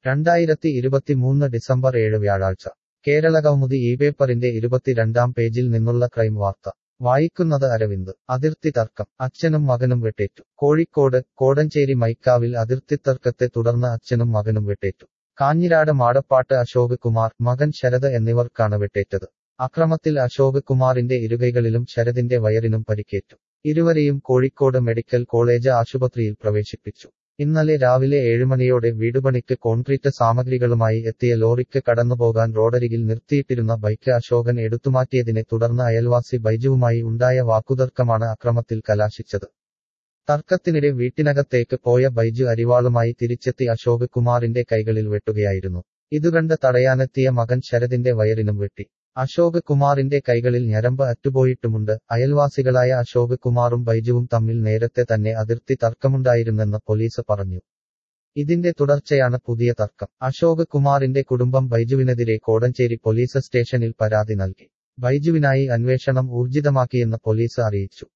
രണ്ടായിരത്തി ഇരുപത്തിമൂന്ന് ഡിസംബർ ഏഴ് വ്യാഴാഴ്ച കേരളകൗമുദി ഈ പേപ്പറിന്റെ ഇരുപത്തിരണ്ടാം പേജിൽ നിന്നുള്ള ക്രൈം വാർത്ത വായിക്കുന്നത് അരവിന്ദ് അതിർത്തി തർക്കം അച്ഛനും മകനും വെട്ടേറ്റു കോഴിക്കോട് കോടഞ്ചേരി മൈക്കാവിൽ അതിർത്തി തർക്കത്തെ തുടർന്ന് അച്ഛനും മകനും വെട്ടേറ്റു കാഞ്ഞിരാട് മാടപ്പാട്ട് അശോക് കുമാർ മകൻ ശരത് എന്നിവർക്കാണ് വെട്ടേറ്റത് അക്രമത്തിൽ അശോക് കുമാറിന്റെ ഇരുകൈകളിലും ശരതിന്റെ വയറിനും പരിക്കേറ്റു ഇരുവരെയും കോഴിക്കോട് മെഡിക്കൽ കോളേജ് ആശുപത്രിയിൽ പ്രവേശിപ്പിച്ചു ഇന്നലെ രാവിലെ ഏഴുമണിയോടെ വീടുപണിക്ക് കോൺക്രീറ്റ് സാമഗ്രികളുമായി എത്തിയ ലോറിക്ക് കടന്നുപോകാൻ റോഡരികിൽ നിർത്തിയിട്ടിരുന്ന ബൈക്ക് അശോകൻ എടുത്തുമാറ്റിയതിനെ തുടർന്ന് അയൽവാസി ബൈജുവുമായി ഉണ്ടായ വാക്കുതർക്കമാണ് അക്രമത്തിൽ കലാശിച്ചത് തർക്കത്തിനിടെ വീട്ടിനകത്തേക്ക് പോയ ബൈജു അരിവാളുമായി തിരിച്ചെത്തി അശോക് കുമാറിന്റെ കൈകളിൽ വെട്ടുകയായിരുന്നു ഇതുകണ്ട് തടയാനെത്തിയ മകൻ ശരതിന്റെ വയറിനും വെട്ടി അശോക് കുമാറിന്റെ കൈകളിൽ ഞരമ്പ് അറ്റുപോയിട്ടുമുണ്ട് അയൽവാസികളായ അശോക് കുമാറും ബൈജുവും തമ്മിൽ നേരത്തെ തന്നെ അതിർത്തി തർക്കമുണ്ടായിരുന്നെന്ന് പോലീസ് പറഞ്ഞു ഇതിന്റെ തുടർച്ചയാണ് പുതിയ തർക്കം അശോക് കുമാറിന്റെ കുടുംബം ബൈജുവിനെതിരെ കോടഞ്ചേരി പോലീസ് സ്റ്റേഷനിൽ പരാതി നൽകി ബൈജുവിനായി അന്വേഷണം ഊർജിതമാക്കിയെന്ന് പോലീസ് അറിയിച്ചു